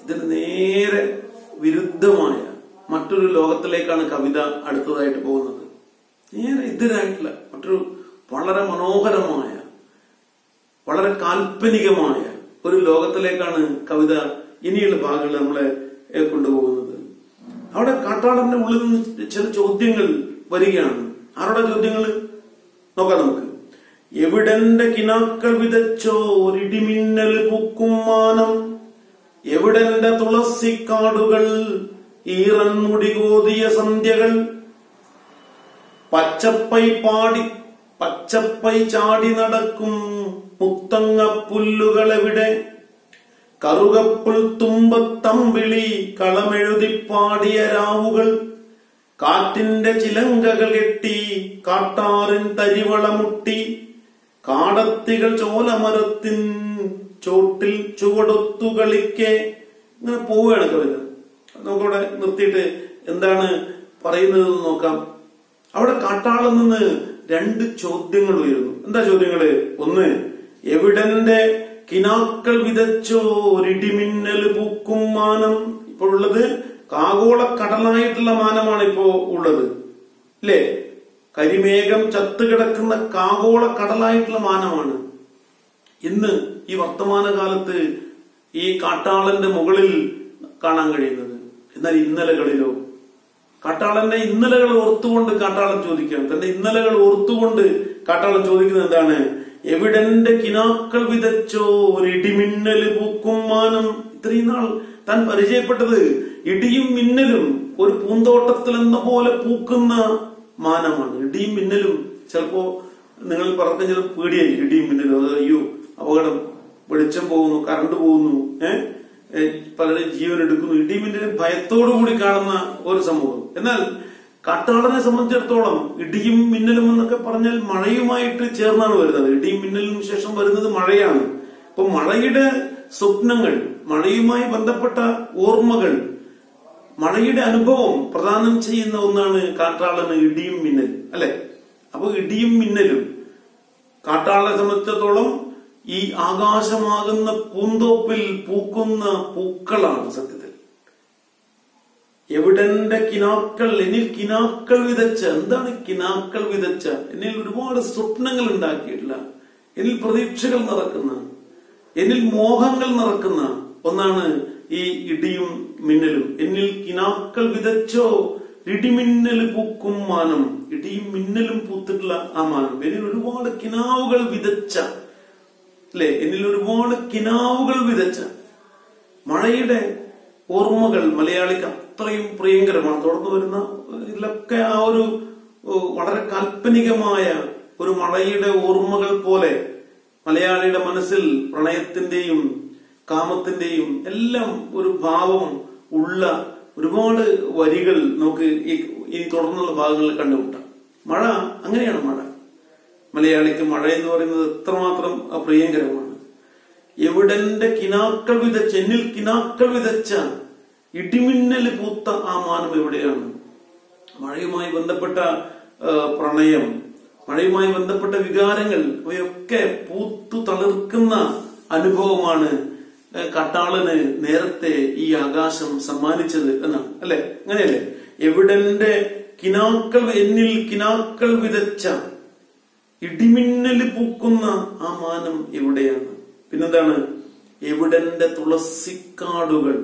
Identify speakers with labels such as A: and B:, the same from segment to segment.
A: ഇതിന് നേരെ വിരുദ്ധമായ മറ്റൊരു ലോകത്തിലേക്കാണ് കവിത അടുത്തതായിട്ട് പോകുന്നത് നേരെ എതിരായിട്ടുള്ള മറ്റൊരു വളരെ മനോഹരമായ വളരെ കാൽപ്പനികമായ ഒരു ലോകത്തിലേക്കാണ് കവിത ഇനിയുള്ള ഭാഗങ്ങൾ നമ്മളെ ഏ, കൊണ്ടുപോകുന്നത് അവിടെ കാട്ടാളന്റെ ഉള്ളിൽ നിന്ന് ചില ചോദ്യങ്ങൾ വരികയാണ് ആരുടെ ചോദ്യങ്ങൾ നോക്കാം നമുക്ക് എവിടെന്റെ കിനാക്കൾ വിതച്ചോ ഒരിടിമിന്നൽ പൂക്കും മാനം എവിടെന്റെ തുളസിക്കാടുകൾ ഈറൻ മുടികോതിയ സന്ധ്യകൾ പച്ചപ്പൈ പാടി പച്ചപ്പൈ ചാടി നടക്കും മുത്തങ്ങ പുല്ലുകൾ എവിടെ കറുകപ്പുൽ തുമ്പത്തമ്പിളി കളമെഴുതി പാടിയ രാവുകൾ കാറ്റിന്റെ ചിലങ്കകൾ കെട്ടി കാട്ടാറിൻ തരിവള മുട്ടി കാടത്തികൾ ചോലമരത്തിൻ ചോട്ടിൽ ചുവടൊത്തു കളിക്കെ ഇങ്ങനെ പോവുകയാണ് കവിത നമുക്കവിടെ നിർത്തിയിട്ട് എന്താണ് പറയുന്നത് എന്ന് നോക്കാം അവിടെ കാട്ടാളിൽ നിന്ന് രണ്ട് ചോദ്യങ്ങൾ ഉയരുന്നു എന്താ ചോദ്യങ്ങള് ഒന്ന് എവിടന്റെ കിനാക്കൾ വിതച്ചോ ഒരിടിമിന്നൽ പൂക്കും മാനം ഇപ്പോഴുള്ളത് കാഗോള കടലായിട്ടുള്ള മാനമാണ് ഇപ്പോ ഉള്ളത് അല്ലേ കരിമേഘം ചത്തുകിടക്കുന്ന കാഗോള കടലായിട്ടുള്ള മാനമാണ് ഇന്ന് ഈ വർത്തമാനകാലത്ത് ഈ കാട്ടാളന്റെ മുകളിൽ കാണാൻ കഴിയുന്നത് എന്നാൽ ഇന്നലകളിലോ കാട്ടാളന്റെ ഇന്നലകൾ ഓർത്തുകൊണ്ട് കാട്ടാളൻ ചോദിക്കുകയാണ് തന്റെ ഇന്നലകൾ ഓർത്തുകൊണ്ട് കാട്ടാളൻ ചോദിക്കുന്നത് എന്താണ് എവിടെന്റെ കിനാക്കൾ വിതച്ചോ ഒരു ഇടിമിന്നല് പൂക്കും മാനം ഇത്രയും നാൾ താൻ പരിചയപ്പെട്ടത് ഇടിയും മിന്നലും ഒരു പൂന്തോട്ടത്തിൽ എന്ന പോലെ പൂക്കുന്ന മാനമാണ് ഇടിയും മിന്നലും ചിലപ്പോ നിങ്ങൾ പറഞ്ഞ ചില പേടിയായിരിക്കും ഇടിയും മിന്നലും അത് അയ്യോ അപകടം വെളിച്ചം പോകുന്നു കറണ്ട് പോകുന്നു ഏഹ് പലരും ജീവൻ എടുക്കുന്നു ഇടിമിന്നലും ഭയത്തോടു കൂടി കാണുന്ന ഒരു സമൂഹം എന്നാൽ കാട്ടാളനെ സംബന്ധിച്ചിടത്തോളം ഇടിയും മിന്നലും എന്നൊക്കെ പറഞ്ഞാൽ മഴയുമായിട്ട് ചേർന്നാണ് വരുന്നത് ഇടിയും മിന്നലിനും ശേഷം വരുന്നത് മഴയാണ് അപ്പൊ മഴയുടെ സ്വപ്നങ്ങൾ മഴയുമായി ബന്ധപ്പെട്ട ഓർമ്മകൾ മഴയുടെ അനുഭവം പ്രദാനം ചെയ്യുന്ന ഒന്നാണ് കാട്ടാളന് ഇടിയും മിന്നൽ അല്ലെ അപ്പൊ ഇടിയും മിന്നലും കാട്ടാളനെ സംബന്ധിച്ചിടത്തോളം ഈ ആകാശമാകുന്ന പൂന്തോപ്പിൽ പൂക്കുന്ന പൂക്കളാണ് സത്യത്തിൽ എവിടെന്റെ കിനാക്കൾ എന്നിൽ കിനാക്കൾ വിതച്ച എന്താണ് കിനാക്കൾ വിതച്ച എന്നിൽ ഒരുപാട് സ്വപ്നങ്ങൾ ഉണ്ടാക്കിയിട്ടില്ല എന്നിൽ പ്രതീക്ഷകൾ നിറക്കുന്ന എന്നിൽ മോഹങ്ങൾ നിറക്കുന്ന ഒന്നാണ് ഈ ഇടിയും മിന്നലും എന്നിൽ കിനാക്കൾ വിതച്ചോ ഇടിമിന്നൽ പൂക്കും മാനം ഇടിയും മിന്നലും പൂത്തിട്ടുള്ള ആ മാനം എന്നിൽ ഒരുപാട് കിനാവുകൾ വിതച്ച അല്ലെ എന്നിൽ ഒരുപാട് കിനാവുകൾ വിതച്ച മഴയുടെ ഓർമ്മകൾ മലയാളിക്ക് അത്രയും പ്രിയങ്കരമാണ് തുടർന്ന് വരുന്ന ഇതിലൊക്കെ ആ ഒരു ഏഹ്, വളരെ കാൽപ്പനികമായ ഒരു മഴയുടെ ഓർമ്മകൾ പോലെ മലയാളിയുടെ മനസ്സിൽ പ്രണയത്തിന്റെയും കാമത്തിന്റെയും എല്ലാം ഒരു ഭാവം ഉള്ള ഒരുപാട് വരികൾ നമുക്ക് ഈ ഈ തുടർന്നുള്ള ഭാഗങ്ങളിൽ കണ്ടുമുട്ടാം മഴ അങ്ങനെയാണ് മഴ മലയാളിക്ക് മഴ എന്ന് പറയുന്നത് എത്രമാത്രം പ്രിയങ്കരമാണ് എവിടെന്റെ കിനാക്കൾ വിതച്ച എന്നിൽ കിനാക്കൾ വിതച്ച ഇടിമിന്നൽ പൂത്ത ആ മാനം എവിടെയാണ് മഴയുമായി ബന്ധപ്പെട്ട ആ, പ്രണയം മഴയുമായി ബന്ധപ്പെട്ട വികാരങ്ങൾ അവയൊക്കെ പൂത്തു തളിർക്കുന്ന അനുഭവമാണ് ആ, കാട്ടാളന് നേരത്തെ ഈ ആകാശം സമ്മാനിച്ചത് എന്നാണ് അല്ലെ അങ്ങനെയല്ലേ എവിടെന്റെ കിനാക്കൾ എന്നിൽ കിനാക്കൾ വിതച്ച ഇടിമിന്നല് പൂക്കുന്ന ആ മാനം എവിടെയാണ് പിന്നെന്താണ് എവിടെന്റെ തുളസിക്കാടുകൾ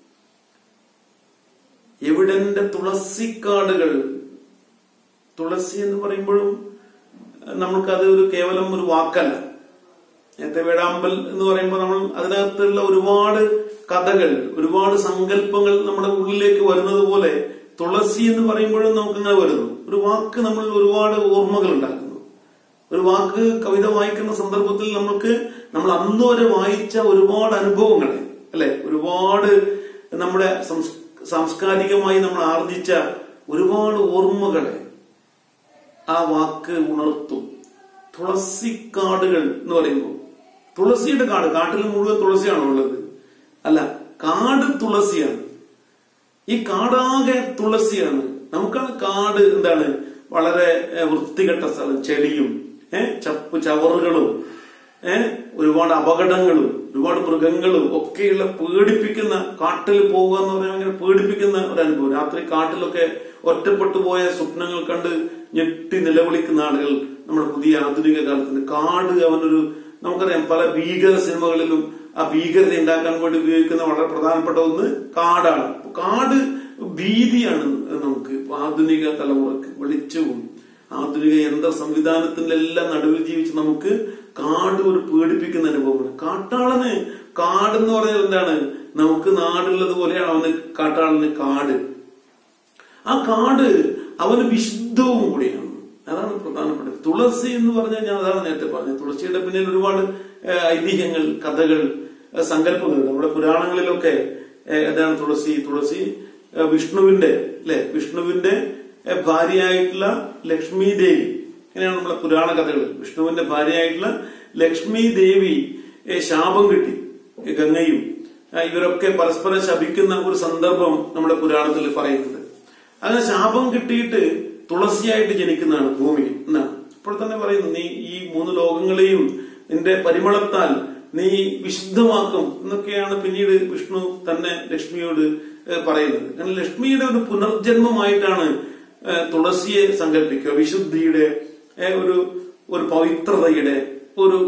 A: എവിടെന്റെ തുളസിക്കാടുകൾ തുളസി എന്ന് പറയുമ്പോഴും നമുക്കത് ഒരു കേവലം ഒരു വാക്കല്ല നേരത്തെ വേഴാമ്പൽ എന്ന് പറയുമ്പോൾ നമ്മൾ അതിനകത്തുള്ള ഒരുപാട് കഥകൾ ഒരുപാട് സങ്കല്പങ്ങൾ നമ്മുടെ ഉള്ളിലേക്ക് വരുന്നത് പോലെ തുളസി എന്ന് പറയുമ്പോഴും നമുക്കങ്ങനെ വരുന്നു ഒരു വാക്ക് നമ്മൾ ഒരുപാട് ഓർമ്മകൾ ഉണ്ടാക്കുന്നു ഒരു വാക്ക് കവിത വായിക്കുന്ന സന്ദർഭത്തിൽ നമുക്ക് നമ്മൾ അന്ന് വരെ വായിച്ച ഒരുപാട് അനുഭവങ്ങളെ അല്ലെ ഒരുപാട് നമ്മുടെ സംസ്- സാംസ്കാരികമായി നമ്മൾ ആർജിച്ച ഒരുപാട് ഓർമ്മകളെ ആ വാക്ക് ഉണർത്തും തുളസിക്കാടുകൾ എന്ന് പറയുമ്പോൾ തുളസിയുടെ കാട് കാട്ടിൽ മുഴുവൻ തുളസിയാണോ ഉള്ളത് അല്ല കാട് തുളസിയാണ് ഈ കാടാകെ തുളസിയാണ് നമുക്കാണ് കാട് എന്താണ് വളരെ ഏഹ്, വൃത്തികെട്ട സ്ഥലം ചെടിയും ഏഹ് ചപ്പ് ചവറുകളും ഏഹ് ഒരുപാട് അപകടങ്ങളും ഒരുപാട് മൃഗങ്ങളും ഒക്കെയുള്ള പേടിപ്പിക്കുന്ന കാട്ടിൽ പോകുക എന്ന് പറഞ്ഞാൽ ഭയങ്കര പേടിപ്പിക്കുന്ന ഒരു അനുഭവം രാത്രി കാട്ടിലൊക്കെ ഒറ്റപ്പെട്ടു പോയ സ്വപ്നങ്ങൾ കണ്ട് ഞെട്ടി നിലവിളിക്കുന്ന ആളുകൾ നമ്മുടെ പുതിയ ആധുനിക കാലത്തിന്റെ കാട് അവനൊരു നമുക്കറിയാം പല ഭീകര സിനിമകളിലും ആ ഭീകരത ഉണ്ടാക്കാൻ വേണ്ടി ഉപയോഗിക്കുന്ന വളരെ പ്രധാനപ്പെട്ട ഒന്ന് കാടാണ് അപ്പൊ കാട് ഭീതിയാണ് നമുക്ക് ഇപ്പൊ ആധുനിക തലമുറക്ക് വെളിച്ചവും ആധുനിക യന്ത്ര സംവിധാനത്തിന്റെ എല്ലാം നടുവിൽ ജീവിച്ച് നമുക്ക് കാട് ഒരു പേടിപ്പിക്കുന്ന അനുഭവമാണ് കാട്ടാളന് കാട് എന്ന് പറഞ്ഞാൽ എന്താണ് നമുക്ക് നാടുള്ളത് പോലെയാണ് അവന് കാട്ടാളന് കാട് ആ കാട് അവന് വിശുദ്ധവും കൂടിയാണ് അതാണ് പ്രധാനപ്പെട്ടത് തുളസി എന്ന് പറഞ്ഞാൽ ഞാൻ അതാണ് നേരത്തെ പറഞ്ഞത് തുളസിയുടെ പിന്നിൽ ഒരുപാട് ഏഹ്, ഐതിഹ്യങ്ങൾ കഥകൾ ഏഹ്, സങ്കല്പങ്ങൾ നമ്മുടെ പുരാണങ്ങളിലൊക്കെ ഏഹ്, എന്താണ് തുളസി തുളസി ഏഹ്, വിഷ്ണുവിന്റെ അല്ലെ വിഷ്ണുവിന്റെ ഏഹ്, ഭാര്യയായിട്ടുള്ള ലക്ഷ്മി ദേവി ഇങ്ങനെയാണ് നമ്മളെ പുരാണ കഥകൾ വിഷ്ണുവിന്റെ ഭാര്യയായിട്ടുള്ള ലക്ഷ്മി ദേവി ഏഹ്, ശാപം കിട്ടി ഈ ഗംഗയും ഏഹ്, ഇവരൊക്കെ പരസ്പരം ശപിക്കുന്ന ഒരു സന്ദർഭം നമ്മുടെ പുരാണത്തിൽ പറയുന്നുണ്ട് അങ്ങനെ ശാപം കിട്ടിയിട്ട് തുളസിയായിട്ട് ജനിക്കുന്നതാണ് ഭൂമിയിൽ എന്നാണ് ഇപ്പോൾ തന്നെ പറയുന്നു നീ ഈ മൂന്ന് ലോകങ്ങളെയും നിന്റെ പരിമളത്താൽ നീ വിശുദ്ധമാക്കും എന്നൊക്കെയാണ് പിന്നീട് വിഷ്ണു തന്നെ ലക്ഷ്മിയോട് ഏഹ്, പറയുന്നത് കാരണം ലക്ഷ്മിയുടെ ഒരു പുനർജന്മമായിട്ടാണ് ഏഹ്, തുളസിയെ സങ്കല്പിക്കുക വിശുദ്ധിയുടെ ഏഹ്, ഒരു ഒരു പവിത്രതയുടെ ഒരു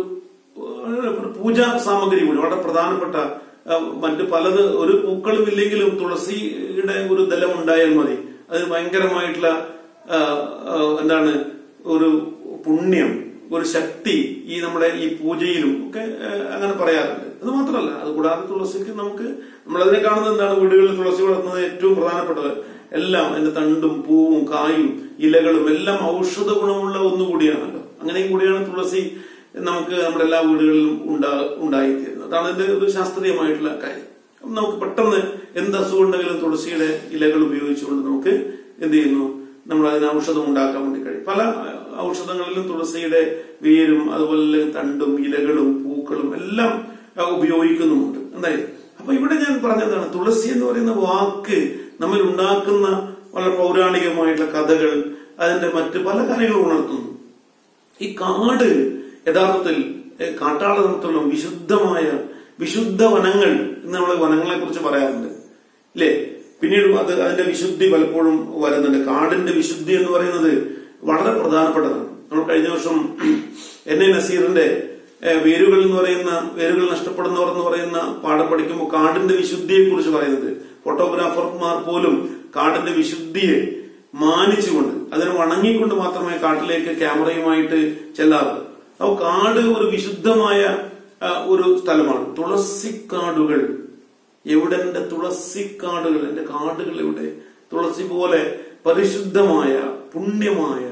A: ഒരു പൂജാ സാമഗ്രി കൂടി വളരെ പ്രധാനപ്പെട്ട ആ, മറ്റ് പലത് ഒരു പൂക്കളും ഇല്ലെങ്കിലും തുളസിയുടെ ഒരു ദലം ഉണ്ടായാൽ മതി അതിന് ഭയങ്കരമായിട്ടുള്ള ആ, ആ, എന്താണ് ഒരു പുണ്യം ഒരു ശക്തി ഈ നമ്മുടെ ഈ പൂജയിലും ഒക്കെ ആ, അങ്ങനെ പറയാറുണ്ട് അത് മാത്രമല്ല അത് കൂടാതെ തുളസിക്ക് നമുക്ക് നമ്മളതിനെ കാണുന്നത് എന്താണ് വീടുകളിൽ തുളസി വളർത്തുന്നത് ഏറ്റവും പ്രധാനപ്പെട്ടത് എല്ലാം അതിന്റെ തണ്ടും പൂവും കായും ഇലകളും എല്ലാം ഔഷധ ഗുണമുള്ള ഒന്നുകൂടിയാണല്ലോ അങ്ങനെയും കൂടിയാണ് തുളസി നമുക്ക് നമ്മുടെ എല്ലാ വീടുകളിലും ഉണ്ടാ ഉണ്ടായിത്തീരുന്നത് അതാണ് ഇതിന്റെ ഒരു ശാസ്ത്രീയമായിട്ടുള്ള കാര്യം അപ്പം നമുക്ക് പെട്ടെന്ന് എന്ത് അസുഖം ഉണ്ടെങ്കിലും തുളസിയുടെ ഇലകൾ ഉപയോഗിച്ചുകൊണ്ട് നമുക്ക് എന്ത് ചെയ്യുന്നു നമ്മൾ അതിന് ഔഷധം ഉണ്ടാക്കാൻ വേണ്ടി കഴിയും പല ഔഷധങ്ങളിലും തുളസിയുടെ വേരും അതുപോലെ തണ്ടും ഇലകളും പൂക്കളും എല്ലാം ആ, ഉപയോഗിക്കുന്നുമുണ്ട് എന്തായാലും അപ്പൊ ഇവിടെ ഞാൻ പറഞ്ഞതാണ് തുളസി എന്ന് പറയുന്ന വാക്ക് നമ്മൾ ഉണ്ടാക്കുന്ന വളരെ പൗരാണികമായിട്ടുള്ള കഥകൾ അതിന്റെ മറ്റ് പല കാര്യങ്ങളും ഉണർത്തുന്നു ഈ കാട് യഥാർത്ഥത്തിൽ ഏഹ്, കാട്ടാള സംബന്ധിച്ചോളം വിശുദ്ധമായ വിശുദ്ധ വനങ്ങൾ എന്ന് നമ്മൾ വനങ്ങളെ കുറിച്ച് പറയാറുണ്ട് ഇല്ലേ പിന്നീട് അത് അതിന്റെ വിശുദ്ധി പലപ്പോഴും വരുന്നുണ്ട് കാടിന്റെ വിശുദ്ധി എന്ന് പറയുന്നത് വളരെ പ്രധാനപ്പെട്ടതാണ് നമ്മൾ കഴിഞ്ഞ വർഷം എൻ എ നസീറിന്റെ ഏഹ്, വേരുകൾ എന്ന് പറയുന്ന വേരുകൾ നഷ്ടപ്പെടുന്നവർ എന്ന് പറയുന്ന പാഠം പഠിക്കുമ്പോൾ കാടിന്റെ വിശുദ്ധിയെ കുറിച്ച് പറയുന്നത് ഫോട്ടോഗ്രാഫർമാർ പോലും കാടിന്റെ വിശുദ്ധിയെ മാനിച്ചുകൊണ്ട് അതിനെ വണങ്ങിക്കൊണ്ട് മാത്രമേ കാട്ടിലേക്ക് ക്യാമറയുമായിട്ട് ചെല്ലാറുള്ളൂ അപ്പോൾ കാട് ഒരു വിശുദ്ധമായ ആ, ഒരു സ്ഥലമാണ് തുളസിക്കാടുകൾ എവിടെ എന്റെ തുളസിക്കാടുകൾ എന്റെ കാടുകൾ എവിടെ തുളസി പോലെ പരിശുദ്ധമായ പുണ്യമായ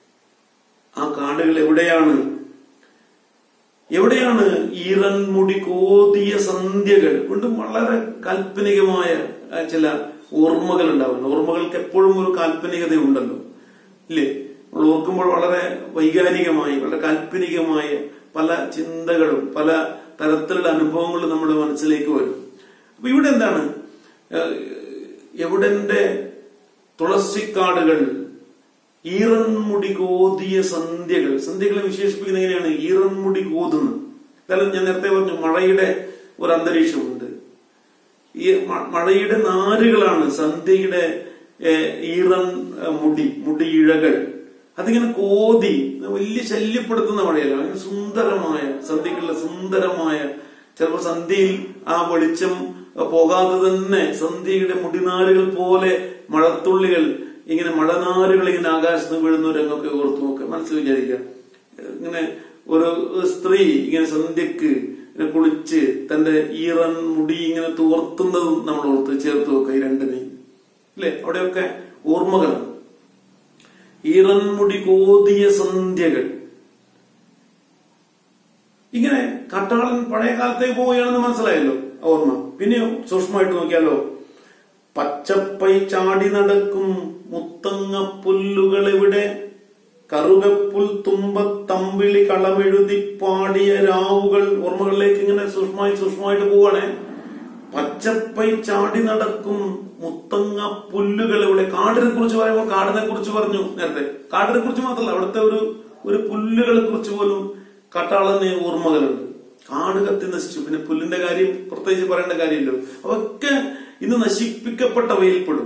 A: ആ കാടുകൾ എവിടെയാണ് എവിടെയാണ് ഈറൻമുടി കോതിയ സന്ധ്യകൾ വീണ്ടും വളരെ കാൽപ്പനികമായ ആ, ചില ഓർമ്മകൾ ഉണ്ടാവുന്നു ഓർമ്മകൾക്ക് എപ്പോഴും ഒരു കാൽപ്പനികത ഉണ്ടല്ലോ ഇല്ലേ നമ്മൾ ഓർക്കുമ്പോൾ വളരെ വൈകാരികമായി വളരെ കാൽപ്പനികമായ പല ചിന്തകളും പല തരത്തിലുള്ള അനുഭവങ്ങളും നമ്മുടെ മനസ്സിലേക്ക് വരും അപ്പൊ ഇവിടെ എന്താണ് ഏഹ്, എവിടെന്റെ തുളസിക്കാടുകൾ ഈറൻമുടി കോതിയ സന്ധ്യകൾ സന്ധ്യകളെ വിശേഷിപ്പിക്കുന്നത് എങ്ങനെയാണ് ഈറൻമുടി കോതുന്നു എന്തായാലും ഞാൻ നേരത്തെ പറഞ്ഞു മഴയുടെ ഒരു അന്തരീക്ഷമുണ്ട് ഈ മ- മഴയുടെ നാരുകളാണ് സന്ധ്യയുടെ ഏഹ്, ഈറൻ ഏഹ്, മുടി മുടി ഇഴകൾ അതിങ്ങനെ കോതി വലിയ ശല്യപ്പെടുത്തുന്ന മഴയല്ല അങ്ങനെ സുന്ദരമായ സന്ധ്യക്കുള്ള സുന്ദരമായ ചിലപ്പോൾ സന്ധ്യയിൽ ആ വെളിച്ചം ഏഹ്, പോകാതെ തന്നെ സന്ധ്യയുടെ മുടിനാരുകൾ പോലെ മഴത്തുള്ളികൾ ഇങ്ങനെ മഴനാരുകൾ ഇങ്ങനെ ആകാശത്ത് നിന്ന് വീഴുന്ന ഒരു രംഗമൊക്കെ ഓർത്തു നോക്കുക മനസ്സിൽ വിചാരിക്കുക ഇങ്ങനെ ഒരു സ്ത്രീ ഇങ്ങനെ സന്ധ്യക്ക് ഇങ്ങനെ കുളിച്ച് തന്റെ ഈറൻ മുടി ഇങ്ങനെ തോർത്തുന്നതും നമ്മൾ ഓർത്ത് ചേർത്ത് വെക്കുക ഈ രണ്ടിനെയും അല്ലെ അവിടെയൊക്കെ ഓർമ്മകളാണ് ഈറൻമുടി കോതിയ സന്ധ്യകൾ ഇങ്ങനെ കട്ടാളൻ പഴയ കാലത്തേക്ക് പോവുകയാണെന്ന് മനസ്സിലായല്ലോ ആ ഓർമ്മ പിന്നെയോ സൂക്ഷ്മമായിട്ട് നോക്കിയാലോ പച്ചപ്പൈ ചാടി നടക്കും മുത്തങ്ങ പുല്ലുകൾ എവിടെ കറുകപ്പുൽ തുമ്പത്തമ്പിളി കളമെഴുതി പാടിയ രാവുകൾ ഓർമ്മകളിലേക്ക് ഇങ്ങനെ സൂക്ഷ്മമായി സൂക്ഷ്മമായിട്ട് പോവാണേ പച്ചപ്പൈ ചാടി നടക്കും മുത്തങ്ങ പുല്ലുകൾ ഇവിടെ കാടിനെ കുറിച്ച് പറയുമ്പോൾ കാടിനെ കുറിച്ച് പറഞ്ഞു നേരത്തെ കാടിനെ കുറിച്ച് മാത്രമല്ല അവിടുത്തെ ഒരു ഒരു പുല്ലുകളെ കുറിച്ച് പോലും കാട്ടാളന് ഓർമ്മകളുണ്ട് കാട് കത്തി നശിച്ചു പിന്നെ പുല്ലിന്റെ കാര്യം പ്രത്യേകിച്ച് പറയേണ്ട കാര്യമില്ലല്ലോ അതൊക്കെ ഇന്ന് നശിപ്പിക്കപ്പെട്ടവയിൽപ്പെടും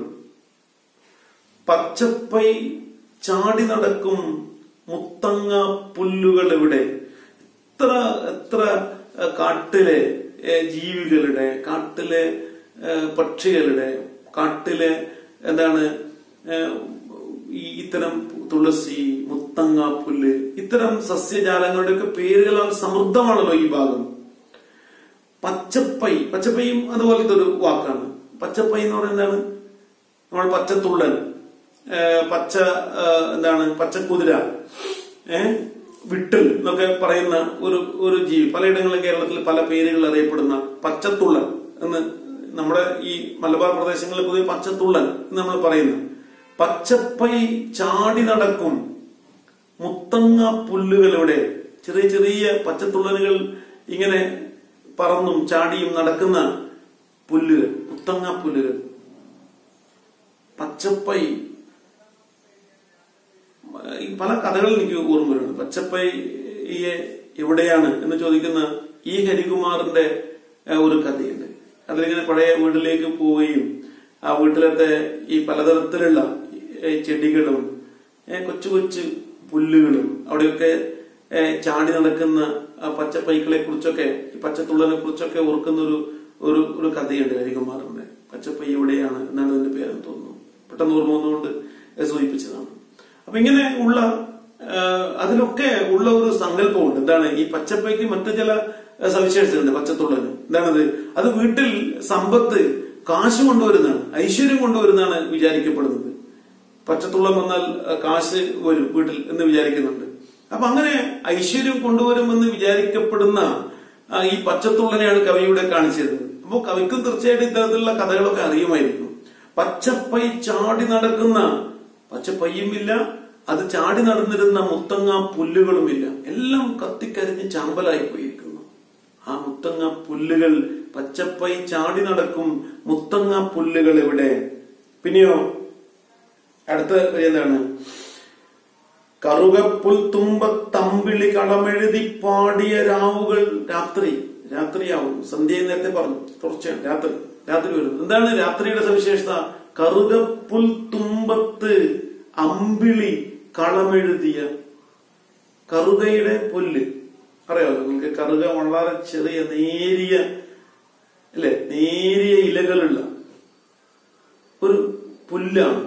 A: പച്ചപ്പൈ ചാടി നടക്കും മുത്തങ്ങ പുല്ലുകൾ എവിടെ എത്ര എത്ര ഏഹ്, കാട്ടിലെ ഏഹ്, ജീവികളുടെ കാട്ടിലെ ഏഹ്, പക്ഷികളുടെ കാട്ടിലെ എന്താണ് ഏഹ്, ഈ ഇത്തരം തുളസി മുത്തങ്ങ പുല്ല് ഇത്തരം സസ്യജാലങ്ങളുടെയൊക്കെ പേരുകളാൽ സമൃദ്ധമാണല്ലോ ഈ ഭാഗം പച്ചപ്പൈ പച്ചപ്പൈയും അതുപോലത്തെ ഒരു വാക്കാണ് പച്ചപ്പൈ എന്ന് പറയുന്നതാണ് നമ്മൾ പച്ചത്തുള്ളൻ ഏ, പച്ച ഏ, എന്താണ് പച്ചക്കുതിര ഏ വിട്ടൽ എന്നൊക്കെ പറയുന്ന ഒരു ഒരു ജീവി പലയിടങ്ങളിലും കേരളത്തിൽ പല പേരുകൾ അറിയപ്പെടുന്ന പച്ചത്തുള്ളൻ എന്ന് നമ്മുടെ ഈ മലബാർ പ്രദേശങ്ങളിൽ പൊതുവെ പച്ചത്തുള്ളൻ എന്ന് നമ്മൾ പറയുന്നു പച്ചപ്പൈ ചാടി നടക്കും മുത്തങ്ങ പുല്ലുകൾ ഇവിടെ ചെറിയ ചെറിയ പച്ചത്തുള്ളനുകൾ ഇങ്ങനെ പറന്നും ചാടിയും നടക്കുന്ന പുല്ലുകൾ മുത്തങ്ങ പുല്ലുകൾ പച്ചപ്പൈ ഈ പല കഥകൾ എനിക്ക് ഓർമ്മ വരുന്നുണ്ട് പച്ചപ്പയ്യെ എവിടെയാണ് എന്ന് ചോദിക്കുന്ന ഈ ഹരികുമാറിന്റെ ഏഹ്, ഒരു കഥയുണ്ട് അതിലിങ്ങനെ പഴയ വീട്ടിലേക്ക് പോവുകയും ആ വീട്ടിലത്തെ ഈ പലതരത്തിലുള്ള ഏഹ്, ചെടികളും ഏഹ്, കൊച്ചു കൊച്ചു പുല്ലുകളും അവിടെയൊക്കെ ഏഹ്, ചാടി നടക്കുന്ന ആ പച്ചപ്പൈക്കളെ കുറിച്ചൊക്കെ ഈ പച്ചത്തുള്ളനെ കുറിച്ചൊക്കെ ഓർക്കുന്ന ഒരു ഒരു ഒരു കഥയുണ്ട് ഹരികുമാറിന്റെ പച്ചപ്പൈ എവിടെയാണ് എന്നാണ് അതിന്റെ പേരെന്ന് തോന്നുന്നു പെട്ടെന്ന് ഓർമ്മ വന്നുകൊണ്ട് ഏഹ്, സൂചിപ്പിച്ചതാണ് അപ്പൊ ഇങ്ങനെ ഉള്ള ആ, അതിലൊക്കെ ഉള്ള ഒരു സങ്കല്പമുണ്ട് എന്താണ് ഈ പച്ചപ്പയ്ക്ക് മറ്റു ചില ആ, സവിശേഷതയുണ്ട് പച്ചത്തുള്ളന് എന്താണത് അത് വീട്ടിൽ സമ്പത്ത് കാശ് കൊണ്ടുവരുന്നതാണ് ഐശ്വര്യം കൊണ്ടുവരുന്നതാണ് വിചാരിക്കപ്പെടുന്നത് പച്ചത്തുള്ളം വന്നാൽ ആ, കാശ് വരും വീട്ടിൽ എന്ന് വിചാരിക്കുന്നുണ്ട് അപ്പൊ അങ്ങനെ ഐശ്വര്യം കൊണ്ടുവരുമെന്ന് വിചാരിക്കപ്പെടുന്ന ആ, ഈ പച്ചത്തുള്ളനെയാണ് കവിയുടെ കാണിച്ചിരുന്നത് അപ്പോൾ കവിക്കും തീർച്ചയായിട്ടും ഇത്തരത്തിലുള്ള കഥകളൊക്കെ അറിയുമായിരിക്കും പച്ചപ്പൈ ചാടി നടക്കുന്ന പച്ചപ്പയ്യുമില്ല അത് ചാടി നടന്നിരുന്ന മുത്തങ്ങ പുല്ലുകളുമില്ല എല്ലാം കത്തിക്കരിഞ്ഞ് ചാമ്പലായി പോയിരിക്കുന്നു ആ മുത്തങ്ങ പുല്ലുകൾ പച്ചപ്പൈ ചാടി നടക്കും മുത്തങ്ങ പുല്ലുകൾ എവിടെ പിന്നെയോ അടുത്ത വരി എന്താണ് കറുകപ്പുൽ തുമ്പത്തമ്പിളി കളമെഴുതി പാടിയ രാവുകൾ രാത്രി രാത്രിയാവും സന്ധ്യ നേരത്തെ പറഞ്ഞു തുടർച്ചയാണ് രാത്രി രാത്രി വരും എന്താണ് രാത്രിയുടെ സവിശേഷത കറുകപ്പുൽ തുമ്പത്ത് അമ്പിളി കളമെഴുതിയ കറുകയുടെ പുല്ല് അറിയാമല്ലോ നിങ്ങൾക്ക് കറുക വളരെ ചെറിയ നേരിയ അല്ലെ നേരിയ ഇലകളുള്ള ഒരു പുല്ലാണ്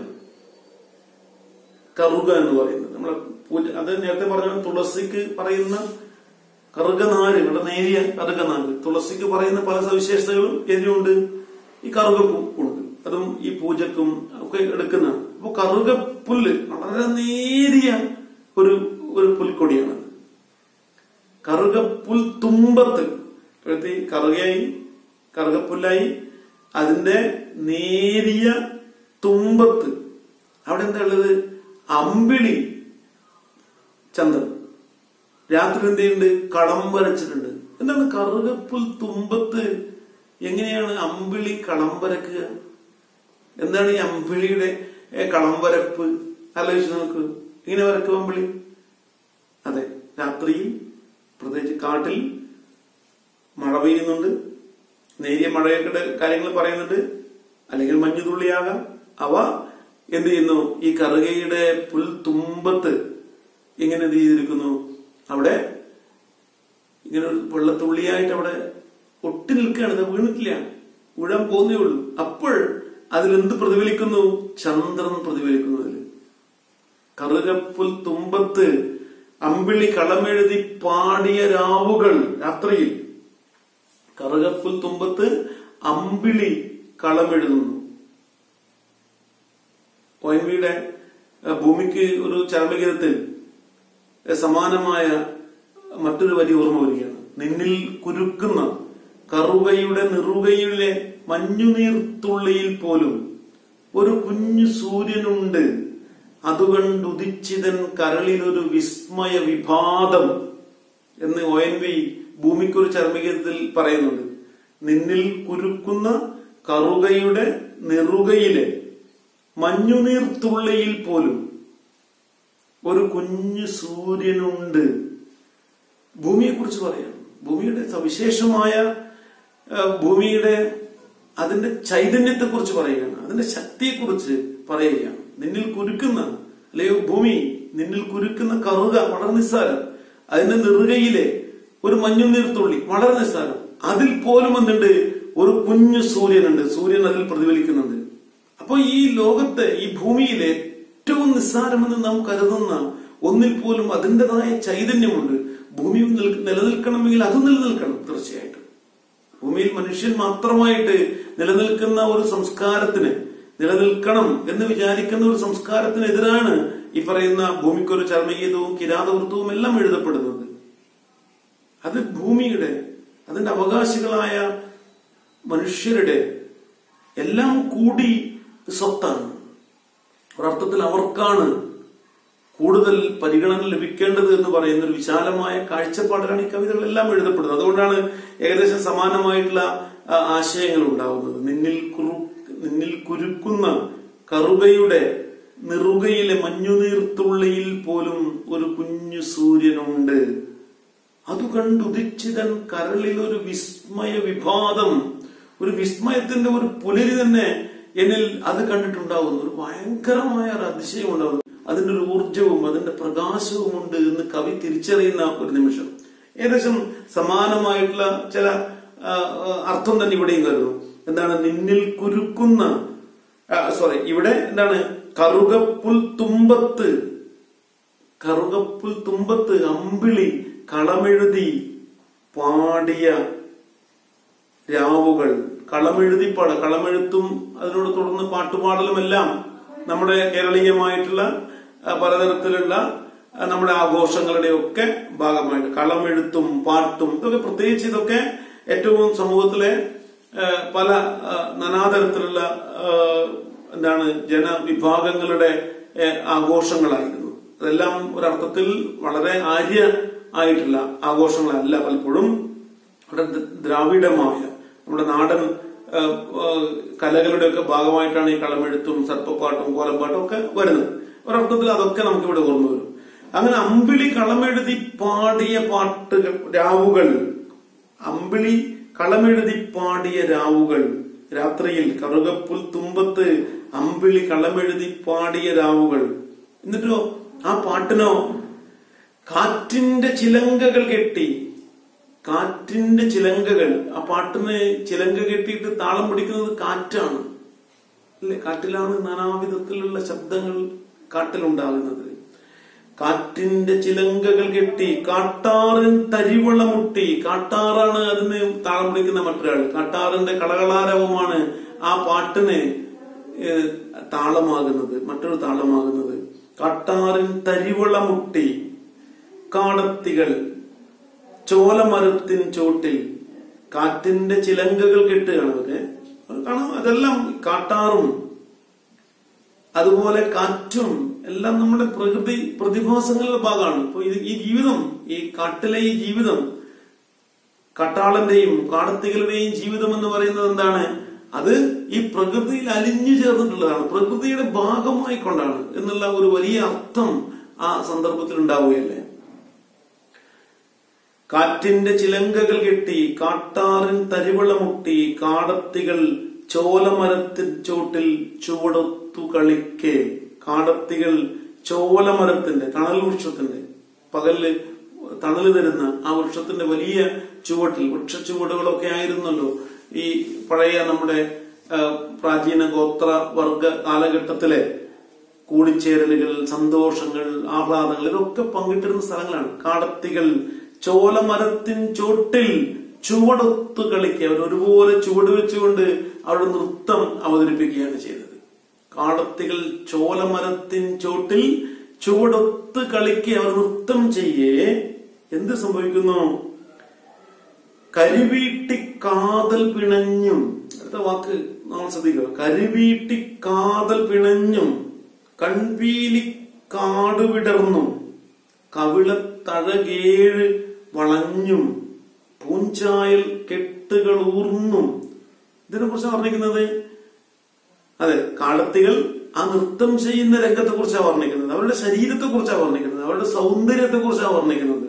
A: കറുക എന്ന് പറയുന്നത് നമ്മളെ പൂജ അത് നേരത്തെ പറഞ്ഞ തുളസിക്ക് പറയുന്ന കറുകനാര് ഇവിടെ നേരിയ കറുകനാര് തുളസിക്ക് പറയുന്ന പല സവിശേഷതകളും ഇതിനുണ്ട് ഈ കറുകപ്പും ഉണ്ട് അതും ഈ പൂജക്കും ഒക്കെ എടുക്കുന്നതാണ് അപ്പൊ കറുകപ്പുല്ല് വളരെ നേരിയ ഒരു ഒരു പുൽക്കൊടിയാണ് കറുകപ്പുൽ തുമ്പത്ത് ഇപ്പോഴത്തെ ഈ കറുകയായി കറുകപ്പുല്ലായി അതിന്റെ നേരിയ തുമ്പത്ത് അവിടെ എന്താ ഉള്ളത് അമ്പിളി ചന്ദ്രൻ രാത്രി എന്ത് ചെയ്യുന്നുണ്ട് കളം വരച്ചിട്ടുണ്ട് എന്താണ് കറുകപ്പുൽ തുമ്പത്ത് എങ്ങനെയാണ് അമ്പിളി കളം വരക്കുക എന്താണ് ഈ അമ്പിളിയുടെ ഏ, കളം വരപ്പ് ആലോചിച്ച് നോക്ക് എങ്ങനെ വരക്കും അമ്പിളി അതെ രാത്രിയിൽ പ്രത്യേകിച്ച് കാട്ടിൽ മഴ പെയ്യുന്നുണ്ട് നേരിയ മഴയൊക്കെ കാര്യങ്ങൾ പറയുന്നുണ്ട് അല്ലെങ്കിൽ മഞ്ഞുതുള്ളിയാകാം അവ എന്ത് ചെയ്യുന്നു ഈ കറുകയുടെ പുൽത്തുമ്പത്ത് ഇങ്ങനെ എന്ത് ചെയ്തിരിക്കുന്നു അവിടെ ഇങ്ങനെ ഒരു വെള്ളത്തുള്ളിയായിട്ട് അവിടെ ഒട്ടി നിൽക്കുകയാണ് ഇത് വീണിട്ടില്ല വീഴാൻ പോകുന്നേ ഉള്ളൂ അപ്പോൾ അതിലെന്ത് പ്രതിഫലിക്കുന്നു ചന്ദ്രൻ പ്രതിഫലിക്കുന്നു അതിൽ കറുകപ്പുൽ തുമ്പത്ത് അമ്പിളി കളമെഴുതി പാടിയ രാവുകൾ രാത്രിയിൽ കറുകപ്പുൽ തുമ്പത്ത് അമ്പിളി കളമെഴുതുന്നു ഒൻവിയുടെ ഭൂമിക്ക് ഒരു ചരമഗീതത്തിൽ ഏഹ്, സമാനമായ മറ്റൊരു വരി ഓർമ്മ വരികയാണ് നിന്നിൽ കുരുക്കുന്ന കറുകയുടെ നിറുകയിലെ മഞ്ഞുനീർത്തുള്ളിയിൽ പോലും ഒരു കുഞ്ഞു സൂര്യനുണ്ട് അതുകണ്ടുദിച്ചിതൻ കരളിലൊരു വിസ്മയ വിഭാതം എന്ന് ഒ എൻ വി ഭൂമിക്കൊരു ചർമ്മികത്തിൽ പറയുന്നുണ്ട് നിന്നിൽ കുരുക്കുന്ന കറുകയുടെ നെറുകയിലെ മഞ്ഞുനീർത്തുള്ളിയിൽ പോലും ഒരു കുഞ്ഞു സൂര്യനുണ്ട് ഭൂമിയെ കുറിച്ച് പറയാണ് ഭൂമിയുടെ സവിശേഷമായ ആ, ഭൂമിയുടെ അതിന്റെ ചൈതന്യത്തെ കുറിച്ച് പറയുകയാണ് അതിന്റെ ശക്തിയെക്കുറിച്ച് പറയുകയാണ് നിന്നിൽ കുരുക്കുന്ന അല്ലയോ ഭൂമി നിന്നിൽ കുരുക്കുന്ന കറുക വളരെ നിസ്സാരം അതിന്റെ നെറുകയിലെ ഒരു മഞ്ഞുനീർത്തുള്ളി വളരെ നിസ്സാരം അതിൽ പോലും എന്തുണ്ട് ഒരു കുഞ്ഞു സൂര്യനുണ്ട് സൂര്യൻ അതിൽ പ്രതിഫലിക്കുന്നുണ്ട് അപ്പൊ ഈ ലോകത്തെ ഈ ഭൂമിയിലെ ഏറ്റവും നിസ്സാരമെന്ന് നാം കരുതുന്ന ഒന്നിൽ പോലും അതിൻ്റെതായ ചൈതന്യമുണ്ട് ഭൂമി നിൽ- നിലനിൽക്കണമെങ്കിൽ അത് നിലനിൽക്കണം തീർച്ചയായിട്ടും ഭൂമിയിൽ മനുഷ്യൻ മാത്രമായിട്ട് നിലനിൽക്കുന്ന ഒരു സംസ്കാരത്തിന് നിലനിൽക്കണം എന്ന് വിചാരിക്കുന്ന ഒരു സംസ്കാരത്തിനെതിരാണ് ഈ പറയുന്ന ഭൂമിക്കൊരു ചർമ്മഗീതവും കിരാതവൃത്തവും എല്ലാം എഴുതപ്പെടുന്നത് അത് ഭൂമിയുടെ അതിന്റെ അവകാശികളായ മനുഷ്യരുടെ എല്ലാം കൂടി സ്വത്താണ് ഒരർത്ഥത്തിൽ അവർക്കാണ് കൂടുതൽ പരിഗണന ലഭിക്കേണ്ടത് എന്ന് പറയുന്ന ഒരു വിശാലമായ കാഴ്ചപ്പാടിലാണ് ഈ കവിതകളെല്ലാം എഴുതപ്പെടുന്നത് അതുകൊണ്ടാണ് ഏകദേശം സമാനമായിട്ടുള്ള ആ, ആശയങ്ങൾ ഉണ്ടാവുന്നത് നിന്നിൽ കുറു നിന്നിൽ കുരുക്കുന്ന കറുകയുടെ നിറുകയിലെ മഞ്ഞുനീർത്തുള്ളിയിൽ പോലും ഒരു കുഞ്ഞു സൂര്യനുണ്ട് അത് കണ്ടുദിച്ചിതൻ കരളിൽ ഒരു വിസ്മയ വിഭാതം ഒരു വിസ്മയത്തിന്റെ ഒരു പുലരി തന്നെ എന്നിൽ അത് കണ്ടിട്ടുണ്ടാകുന്നു ഒരു ഭയങ്കരമായ ഒരു അതിശയം ഉണ്ടാകുന്നു അതിന്റെ ഒരു ഊർജവും അതിന്റെ പ്രകാശവും ഉണ്ട് എന്ന് കവി തിരിച്ചറിയുന്ന ഒരു നിമിഷം ഏകദേശം സമാനമായിട്ടുള്ള ചില ആ, ആ, അർത്ഥം തന്നെ ഇവിടെയും കരുതുന്നു എന്താണ് നിന്നിൽ കുരുക്കുന്ന സോറി ഇവിടെ എന്താണ് കറുകപ്പുൽ തുമ്പത്ത് കറുകപ്പുൽ തുമ്പത്ത് അമ്പിളി കളമെഴുതി പാടിയ രാവുകൾ കളമെഴുതി പാട കളമെഴുത്തും അതിനോട് തുടർന്ന് പാട്ടുപാടലും എല്ലാം നമ്മുടെ കേരളീയമായിട്ടുള്ള ആ, പലതരത്തിലുള്ള ആ, നമ്മുടെ ആഘോഷങ്ങളുടെ ഒക്കെ ഭാഗമായിട്ട് കളമെഴുത്തും പാട്ടും ഇതൊക്കെ പ്രത്യേകിച്ച് ഇതൊക്കെ ഏറ്റവും സമൂഹത്തിലെ ആ, പല ആ, നാനാതരത്തിലുള്ള ആ, എന്താണ് ജനവിഭാഗങ്ങളുടെ ആ, ആഘോഷങ്ങളായിരുന്നു അതെല്ലാം ഒരർത്ഥത്തിൽ വളരെ ആര്യ ആയിട്ടുള്ള ആഘോഷങ്ങളല്ല പലപ്പോഴും അവിടെ ദ്ര- ദ്രാവിഡമായ നമ്മുടെ നാടൻ ആ, ആ, കലകളുടെ ഒക്കെ ഭാഗമായിട്ടാണ് ഈ കളമെഴുത്തും സർപ്പപ്പാട്ടും കോലപ്പാട്ടും ഒക്കെ വരുന്നത് ഒരർത്ഥത്തിൽ അതൊക്കെ നമുക്ക് ഇവിടെ ഓർമ്മ വരും അങ്ങനെ അമ്പിളി കളമെഴുതി പാടിയ പാട്ടുകൾ രാവുകൾ അമ്പിളി കളമെഴുതി പാടിയ രാവുകൾ രാത്രിയിൽ കറുകപ്പുൽ തുമ്പത്ത് അമ്പിളി കളമെഴുതി പാടിയ രാവുകൾ എന്നിട്ടോ ആ പാട്ടിനോ കാറ്റിന്റെ ചിലങ്കകൾ കെട്ടി കാറ്റിന്റെ ചിലങ്കകൾ ആ പാട്ടിന് ചിലങ്ക കെട്ടിയിട്ട് താളം പിടിക്കുന്നത് കാറ്റാണ് അല്ലെ കാറ്റിലാണ് നാനാവിധത്തിലുള്ള ശബ്ദങ്ങൾ കാട്ടിലുണ്ടാകുന്നത് കാറ്റിന്റെ ചിലങ്കകൾ കെട്ടി കാട്ടാറിൻ തരിവള മുട്ടി കാട്ടാറാണ് അതിന് താളം പിടിക്കുന്ന മറ്റൊരാൾ കാട്ടാറിന്റെ കളകളാരവമാണ് ആ പാട്ടിന് ഏഹ്, താളമാകുന്നത് മറ്റൊരു താളമാകുന്നത് കാട്ടാറിൻ തരിവള മുട്ടി കാടത്തികൾ ചോലമരത്തിൻ ചോട്ടിൽ കാറ്റിന്റെ ചിലങ്കകൾ കെട്ടുകയാണ് അവര് അത് കാണാം അതെല്ലാം കാട്ടാറും അതുപോലെ കാറ്റും എല്ലാം നമ്മുടെ പ്രകൃതി പ്രതിഭാസങ്ങളുടെ ഭാഗമാണ് ഇപ്പൊ ഇത് ഈ ജീവിതം ഈ കാട്ടിലെ ഈ ജീവിതം കട്ടാളന്റെയും കാടത്തികളുടെയും ജീവിതം എന്ന് പറയുന്നത് എന്താണ് അത് ഈ പ്രകൃതിയിൽ അലിഞ്ഞു ചേർന്നിട്ടുള്ളതാണ് പ്രകൃതിയുടെ ഭാഗമായി കൊണ്ടാണ് എന്നുള്ള ഒരു വലിയ അർത്ഥം ആ സന്ദർഭത്തിൽ ഉണ്ടാവുകയല്ലേ കാറ്റിന്റെ ചിലങ്കകൾ കെട്ടി കാട്ടാറിൻ തരിവള മുട്ടി കാടത്തികൾ ചോലമരത്തിൻ ചോട്ടിൽ ചുവടൊത്തു കളിക്കെ കാടത്തികൾ ചോലമരത്തിന്റെ തണൽ വൃക്ഷത്തിന്റെ പകലില് തണല് തരുന്ന ആ വൃക്ഷത്തിന്റെ വലിയ ചുവട്ടിൽ വൃക്ഷ ചുവടുകളൊക്കെ ആയിരുന്നല്ലോ ഈ പഴയ നമ്മുടെ ആ, പ്രാചീന ഗോത്ര വർഗ കാലഘട്ടത്തിലെ കൂടിച്ചേരലുകൾ സന്തോഷങ്ങൾ ആഹ്ലാദങ്ങൾ ഇതൊക്കെ പങ്കിട്ടിരുന്ന സ്ഥലങ്ങളാണ് കാടത്തികൾ ചോലമരത്തിൻ ചോട്ടിൽ ചുവടൊത്തു കളിക്കുക അവർ ഒരുപോലെ ചുവട് വെച്ചുകൊണ്ട് അവരുടെ നൃത്തം അവതരിപ്പിക്കുകയാണ് ചെയ്തത് കാടത്തികൾ ചോലമരത്തിൻ ചോട്ടിൽ ചുവടൊത്ത് കളിക്കുക അവർ നൃത്തം ചെയ്യേ എന്ത് സംഭവിക്കുന്നു കരിവീട്ടി കാതൽ പിണഞ്ഞും അടുത്ത വാക്ക് നമ്മൾ ശ്രദ്ധിക്കുക കരിവീട്ടി കാതൽ പിണഞ്ഞും കൺപീലി കാട് വിടർന്നും കവിളത്തഴകേഴ് വളഞ്ഞും പൂഞ്ചായൽ കെട്ടുകൾ ഊർന്നും ഇതിനെ കുറിച്ചാണ് വർണ്ണിക്കുന്നത് അതെ കാടത്തികൾ ആ നൃത്തം ചെയ്യുന്ന രംഗത്തെ കുറിച്ചാണ് വർണ്ണിക്കുന്നത് അവരുടെ ശരീരത്തെ കുറിച്ചാണ് വർണ്ണിക്കുന്നത് അവരുടെ സൗന്ദര്യത്തെ കുറിച്ചാണ് വർണ്ണിക്കുന്നത്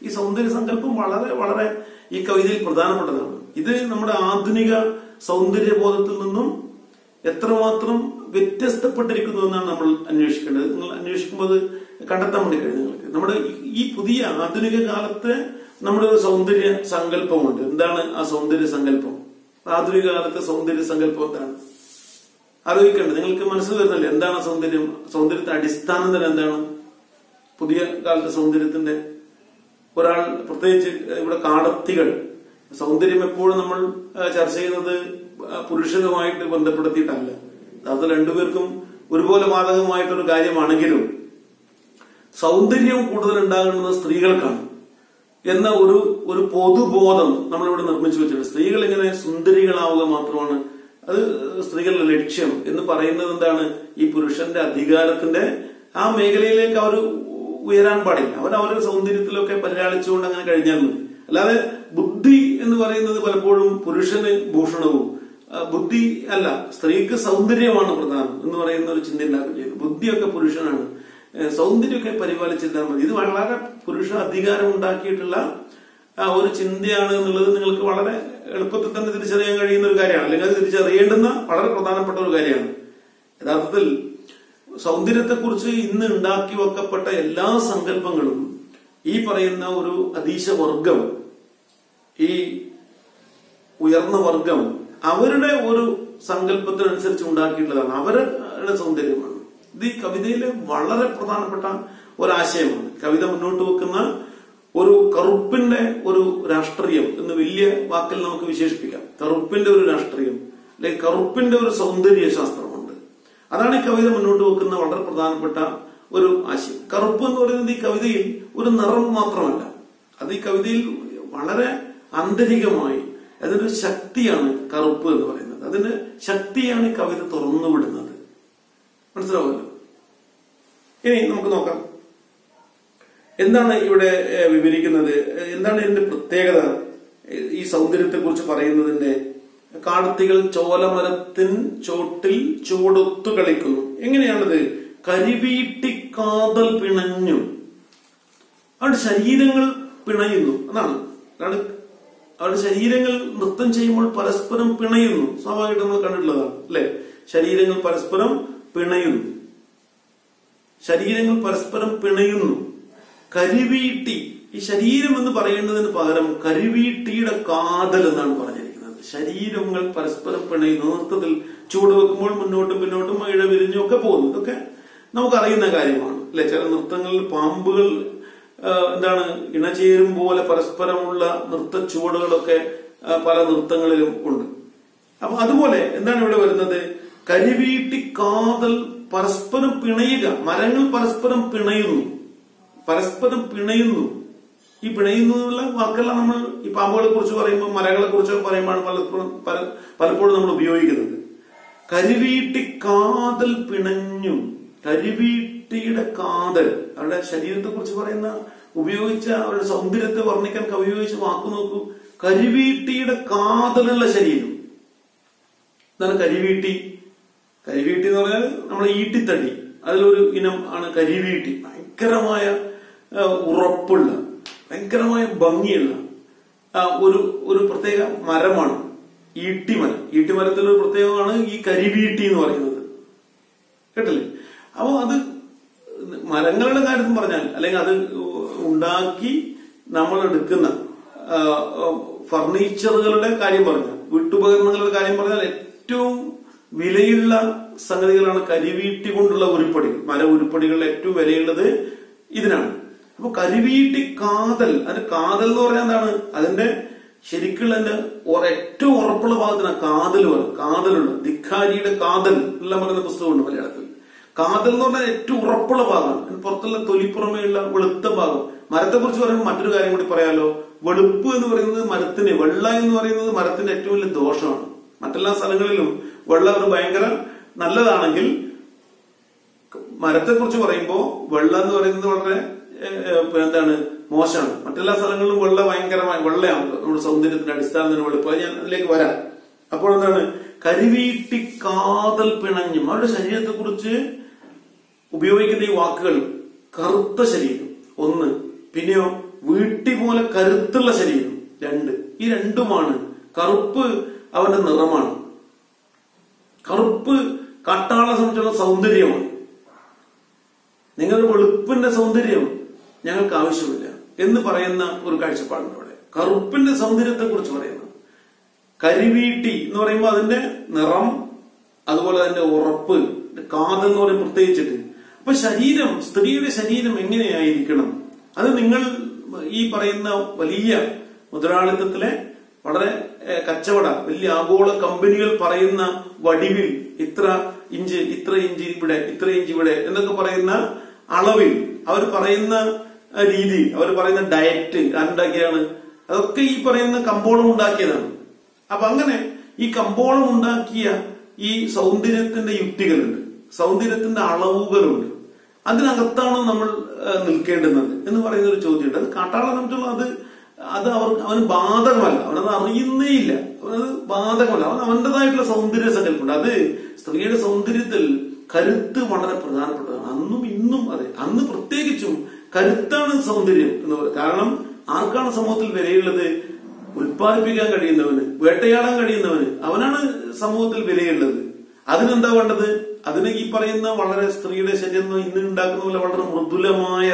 A: ഈ സൗന്ദര്യ സങ്കല്പം വളരെ വളരെ ഈ കവിതയിൽ പ്രധാനപ്പെട്ടതാണ് ഇത് നമ്മുടെ ആധുനിക സൗന്ദര്യബോധത്തിൽ നിന്നും എത്രമാത്രം വ്യത്യസ്തപ്പെട്ടിരിക്കുന്നു എന്നാണ് നമ്മൾ അന്വേഷിക്കേണ്ടത് നിങ്ങൾ അന്വേഷിക്കുമ്പോൾ അത് കണ്ടെത്താൻ വേണ്ടി കഴിയും നിങ്ങൾക്ക് നമ്മുടെ ഈ- ഈ പുതിയ ആധുനിക കാലത്തെ നമ്മുടെ ഒരു സൗന്ദര്യ സങ്കല്പമുണ്ട് എന്താണ് ആ സൗന്ദര്യ സങ്കല്പം ആധുനിക കാലത്തെ സൗന്ദര്യ സങ്കല്പം എന്താണ് ആലോചിക്കേണ്ടത് നിങ്ങൾക്ക് മനസ്സിൽ വരുന്നില്ല എന്താണ് സൗന്ദര്യം സൗന്ദര്യത്തിന്റെ അടിസ്ഥാനം തന്നെ എന്താണ് പുതിയ കാലത്തെ സൗന്ദര്യത്തിന്റെ ഒരാൾ പ്രത്യേകിച്ച് ഇവിടെ കാടത്തികൾ സൗന്ദര്യം എപ്പോഴും നമ്മൾ ആ, ചർച്ച ചെയ്യുന്നത് ആ, പുരുഷനുമായിട്ട് ബന്ധപ്പെടുത്തിയിട്ടല്ല അത് രണ്ടുപേർക്കും ഒരുപോലെ ബാധകമായിട്ടൊരു കാര്യമാണെങ്കിലും സൗന്ദര്യം കൂടുതൽ ഉണ്ടാകുന്നത് സ്ത്രീകൾക്കാണ് എന്ന ഒരു ഒരു പൊതുബോധം നമ്മളിവിടെ നിർമ്മിച്ചു വെച്ചിട്ടുണ്ട് സ്ത്രീകൾ ഇങ്ങനെ സുന്ദരികളാവുക മാത്രമാണ് അത് സ്ത്രീകളുടെ ലക്ഷ്യം എന്ന് പറയുന്നത് എന്താണ് ഈ പുരുഷന്റെ അധികാരത്തിന്റെ ആ മേഖലയിലേക്ക് അവർ ഉയരാൻ പാടില്ല അവർ അവരുടെ സൗന്ദര്യത്തിലൊക്കെ പരിലാളിച്ചുകൊണ്ട് അങ്ങനെ കഴിഞ്ഞാൽ മതി അല്ലാതെ ബുദ്ധി എന്ന് പറയുന്നത് പലപ്പോഴും പുരുഷന് ഭൂഷണവും ആ, ബുദ്ധി അല്ല സ്ത്രീക്ക് സൗന്ദര്യമാണ് പ്രധാനം എന്ന് പറയുന്ന ഒരു ചിന്ത ഉണ്ടാക്കുകയും ചെയ്തു ബുദ്ധിയൊക്കെ പുരുഷനാണ് ഏഹ് സൗന്ദര്യമൊക്കെ പരിപാലിച്ചിരുന്നാൽ മതി ഇത് വളരെ പുരുഷ അധികാരം ഉണ്ടാക്കിയിട്ടുള്ള ആ ഒരു ചിന്തയാണ് എന്നുള്ളത് നിങ്ങൾക്ക് വളരെ എളുപ്പത്തിൽ തന്നെ തിരിച്ചറിയാൻ കഴിയുന്ന ഒരു കാര്യമാണ് അല്ലെങ്കിൽ അത് തിരിച്ചറിയേണ്ടുന്ന വളരെ പ്രധാനപ്പെട്ട ഒരു കാര്യമാണ് യഥാർത്ഥത്തിൽ സൗന്ദര്യത്തെക്കുറിച്ച് ഇന്ന് ഉണ്ടാക്കി വെക്കപ്പെട്ട എല്ലാ സങ്കല്പങ്ങളും ഈ പറയുന്ന ഒരു അതീശ വർഗം ഈ ഉയർന്ന വർഗം അവരുടെ ഒരു സങ്കല്പത്തിനനുസരിച്ച് ഉണ്ടാക്കിയിട്ടുള്ളതാണ് അവരുടെ സൗന്ദര്യമാണ് ഇത് ഈ കവിതയിലെ വളരെ പ്രധാനപ്പെട്ട ഒരാശയമാണ് കവിത മുന്നോട്ട് വെക്കുന്ന ഒരു കറുപ്പിന്റെ ഒരു രാഷ്ട്രീയം എന്ന് വലിയ വാക്കിൽ നമുക്ക് വിശേഷിപ്പിക്കാം കറുപ്പിന്റെ ഒരു രാഷ്ട്രീയം അല്ലെങ്കിൽ കറുപ്പിന്റെ ഒരു സൗന്ദര്യ ശാസ്ത്രമുണ്ട് അതാണ് ഈ കവിത മുന്നോട്ട് വെക്കുന്ന വളരെ പ്രധാനപ്പെട്ട ഒരു ആശയം കറുപ്പ് എന്ന് പറയുന്നത് ഈ കവിതയിൽ ഒരു നിറം മാത്രമല്ല അത് ഈ കവിതയിൽ വളരെ ആന്തരികമായി അതിന്റെ ശക്തിയാണ് കറുപ്പ് എന്ന് പറയുന്നത് അതിന്റെ ശക്തിയാണ് ഈ കവിത തുറന്നുവിടുന്നത് മനസ്സിലാവുമല്ലോ ഇനി നമുക്ക് നോക്കാം എന്താണ് ഇവിടെ ഏഹ്, വിവരിക്കുന്നത് ഏഹ്, എന്താണ് ഇതിന്റെ പ്രത്യേകത ഏഹ്, ഈ സൗന്ദര്യത്തെ കുറിച്ച് പറയുന്നതിന്റെ കാടത്തികൾ ചോലമരത്തിൻ ചോട്ടിൽ ചുവടൊത്തു കളിക്കുന്നു എങ്ങനെയാണത് കരിവീട്ടി കാതൽ പിണഞ്ഞു അവരുടെ ശരീരങ്ങൾ പിണയുന്നു അതാണ് അതാണ് അവരുടെ ശരീരങ്ങൾ നൃത്തം ചെയ്യുമ്പോൾ പരസ്പരം പിണയുന്നു സ്വാഭാവികമായിട്ട് നമ്മൾ കണ്ടിട്ടുള്ളതാണ് അല്ലെ ശരീരങ്ങൾ പരസ്പരം പിണയുന്നു ശരീരങ്ങൾ പരസ്പരം പിണയുന്നു കരിവീട്ടി ഈ ശരീരം എന്ന് പറയുന്നതിന് പകരം കരിവീട്ടിയുടെ കാതൽ എന്നാണ് പറഞ്ഞിരിക്കുന്നത് ശരീരങ്ങൾ പരസ്പരം പിണയുന്നു നൃത്തത്തിൽ ചൂട് വെക്കുമ്പോൾ മുന്നോട്ടും പിന്നോട്ടും ഇഴ വിരിഞ്ഞും ഒക്കെ പോകുന്നു ഇതൊക്കെ നമുക്കറിയുന്ന കാര്യമാണ് അല്ലെ ചില നൃത്തങ്ങളിൽ പാമ്പുകൾ ആ, എന്താണ് ഇണചേരും പോലെ പരസ്പരമുള്ള നൃത്ത ചുവടുകളൊക്കെ ആ, പല നൃത്തങ്ങളിലും ഉണ്ട് അപ്പൊ അതുപോലെ എന്താണ് ഇവിടെ വരുന്നത് കരിവീട്ടി കാതൽ പരസ്പരം പിണയുക മരങ്ങൾ പരസ്പരം പിണയുന്നു പരസ്പരം പിണയുന്നു ഈ പിണയുന്നു എന്നുള്ള വാക്കെല്ലാം നമ്മൾ ഈ പാമ്പുകളെ കുറിച്ച് പറയുമ്പോൾ മരങ്ങളെ കുറിച്ചൊക്കെ പറയുമ്പോഴാണ് പലപ്പോഴും പല- പലപ്പോഴും നമ്മൾ ഉപയോഗിക്കുന്നത് കരിവീട്ടി കാതൽ പിണഞ്ഞു കരിവീട്ടിയുടെ കാതൽ അവരുടെ ശരീരത്തെ കുറിച്ച് പറയുന്ന ഉപയോഗിച്ച അവരുടെ സൗന്ദര്യത്തെ വർണ്ണിക്കാൻ കവി ഉപയോഗിച്ച വാക്ക് നോക്കൂ കരിവീട്ടിയുടെ കാതലുള്ള ശരീരം ഇതാണ് കരിവീട്ടി കരിവീട്ടി എന്ന് പറഞ്ഞാൽ നമ്മുടെ ഈട്ടിത്തടി അതിലൊരു ഇനം ആണ് കരിവീട്ടി ഭയങ്കരമായ ആ, ഉറപ്പുള്ള ഭയങ്കരമായ ഭംഗിയുള്ള ആ, ഒരു ഒരു പ്രത്യേക മരമാണ് ഈട്ടിമരം ഈട്ടിമരത്തിലെ ഒരു പ്രത്യേകമാണ് ഈ കരിവീട്ടി എന്ന് പറയുന്നത് കേട്ടില്ലേ അപ്പൊ അത് മരങ്ങളുടെ കാര്യത്തിൽ പറഞ്ഞാൽ അല്ലെങ്കിൽ അത് ഉണ്ടാക്കി നമ്മൾ എടുക്കുന്ന ആ, ആ, ഫർണിച്ചറുകളുടെ കാര്യം പറഞ്ഞാൽ വീട്ടുപകരണങ്ങളുടെ കാര്യം പറഞ്ഞാൽ ഏറ്റവും വിലയുള്ള സംഗതികളാണ് കരിവീട്ടി കൊണ്ടുള്ള ഉരുപ്പടികൾ മര ഉരുപ്പടികളിൽ ഏറ്റവും വിലയുള്ളത് ഇതിനാണ് അപ്പൊ കരിവീട്ടി കാതൽ അതിന്റെ കാതൽ എന്ന് പറഞ്ഞാൽ എന്താണ് അതിന്റെ ശരിക്കുള്ള അതിന്റെ ഒര- ഏറ്റവും ഉറപ്പുള്ള ഭാഗത്തിനാണ് കാതൽ പറയും കാതലുള്ള ധിക്കാരിയുടെ കാതൽ എല്ലാം പറയുന്ന പുസ്തകമുണ്ട് മലയാളത്തിൽ കാതൽ എന്ന് പറഞ്ഞാൽ ഏറ്റവും ഉറപ്പുള്ള ഭാഗമാണ് അതിന് പുറത്തുള്ള തൊലിപ്പുറമേയുള്ള വെളുത്ത ഭാഗം മരത്തെ കുറിച്ച് പറയുമ്പോൾ മറ്റൊരു കാര്യം കൂടി പറയാലോ വെളുപ്പ് എന്ന് പറയുന്നത് മരത്തിന് വെള്ള എന്ന് പറയുന്നത് മരത്തിന്റെ ഏറ്റവും വലിയ ദോഷമാണ് മറ്റെല്ലാ സ്ഥലങ്ങളിലും വെള്ള ഒരു ഭയങ്കര നല്ലതാണെങ്കിൽ മരത്തെ കുറിച്ച് പറയുമ്പോൾ വെള്ള എന്ന് പറയുന്നത് വളരെ ഏഹ്, ഏഹ്, എന്താണ് മോശമാണ് മറ്റെല്ലാ സ്ഥലങ്ങളിലും വെള്ള ഭയങ്കരമായ വെള്ളയാണ് നമ്മുടെ സൗന്ദര്യത്തിന്റെ അടിസ്ഥാനത്തിന് വെളുപ്പ് അത് ഞാൻ അതിലേക്ക് വരാം അപ്പോൾ എന്താണ് കരിവീട്ടി കാതൽ പിണഞ്ഞും അവരുടെ ശരീരത്തെ കുറിച്ച് ഉപയോഗിക്കുന്ന ഈ വാക്കുകൾ കറുത്ത ശരീരം ഒന്ന് പിന്നെയോ വീട്ടി പോലെ കരുത്തുള്ള ശരീരം രണ്ട് ഈ രണ്ടുമാണ് കറുപ്പ് അവന്റെ നിറമാണ് കറുപ്പ് കാട്ടാളെ സംബന്ധിച്ചുള്ള സൗന്ദര്യമാണ് നിങ്ങളുടെ വെളുപ്പിന്റെ സൗന്ദര്യം ഞങ്ങൾക്ക് ആവശ്യമില്ല എന്ന് പറയുന്ന ഒരു കാഴ്ചപ്പാടുണ്ട് അവിടെ കറുപ്പിന്റെ സൗന്ദര്യത്തെ കുറിച്ച് പറയുന്നു കരിവീട്ടി എന്ന് പറയുമ്പോൾ അതിന്റെ നിറം അതുപോലെ അതിന്റെ ഉറപ്പ് കാതെന്ന് പറയും പ്രത്യേകിച്ചിട്ട് അപ്പൊ ശരീരം സ്ത്രീയുടെ ശരീരം എങ്ങനെയായിരിക്കണം അത് നിങ്ങൾ ഈ പറയുന്ന വലിയ മുതലാളിത്തത്തിലെ വളരെ ഏഹ്, കച്ചവട വലിയ ആഗോള കമ്പനികൾ പറയുന്ന വടിവിൽ ഇത്ര ഇഞ്ച് ഇത്ര ഇഞ്ച് ഇവിടെ ഇത്ര ഇഞ്ച് ഇവിടെ എന്നൊക്കെ പറയുന്ന അളവിൽ അവർ പറയുന്ന ആ, രീതി അവർ പറയുന്ന ഡയറ്റ് ആരുണ്ടാക്കിയാണ് അതൊക്കെ ഈ പറയുന്ന കമ്പോളം ഉണ്ടാക്കിയതാണ് അപ്പൊ അങ്ങനെ ഈ കമ്പോളം ഉണ്ടാക്കിയ ഈ സൗന്ദര്യത്തിന്റെ യുക്തികളുണ്ട് സൗന്ദര്യത്തിന്റെ അളവുകളുണ്ട് അതിനകത്താണ് നമ്മൾ ആ, നിൽക്കേണ്ടുന്നത് എന്ന് പറയുന്ന ഒരു ചോദ്യമുണ്ട് അത് കാട്ടാളെ സംബന്ധിച്ചുള്ള അത് അത് അവർ അവന് ബാധകമല്ല അവനത് അറിയുന്നേ ഇല്ല അവനത് ബാധകമല്ല അവൻ അവന്റേതായിട്ടുള്ള സൗന്ദര്യ സങ്കല്പമുണ്ട് അത് സ്ത്രീയുടെ സൗന്ദര്യത്തിൽ കരുത്ത് വളരെ പ്രധാനപ്പെട്ടതാണ് അന്നും ഇന്നും അതെ അന്ന് പ്രത്യേകിച്ചും കരുത്താണ് സൗന്ദര്യം എന്ന് പറയുന്നത് കാരണം ആർക്കാണ് സമൂഹത്തിൽ വിലയുള്ളത് ഉൽപ്പാദിപ്പിക്കാൻ കഴിയുന്നവന് വേട്ടയാടാൻ കഴിയുന്നവന് അവനാണ് സമൂഹത്തിൽ വിലയുള്ളത് അതിനെന്താ വേണ്ടത് അതിന് ഈ പറയുന്ന വളരെ സ്ത്രീയുടെ ശരീരം ഇന്ന് ഉണ്ടാക്കുന്ന പോലെ വളരെ മൃദുലമായ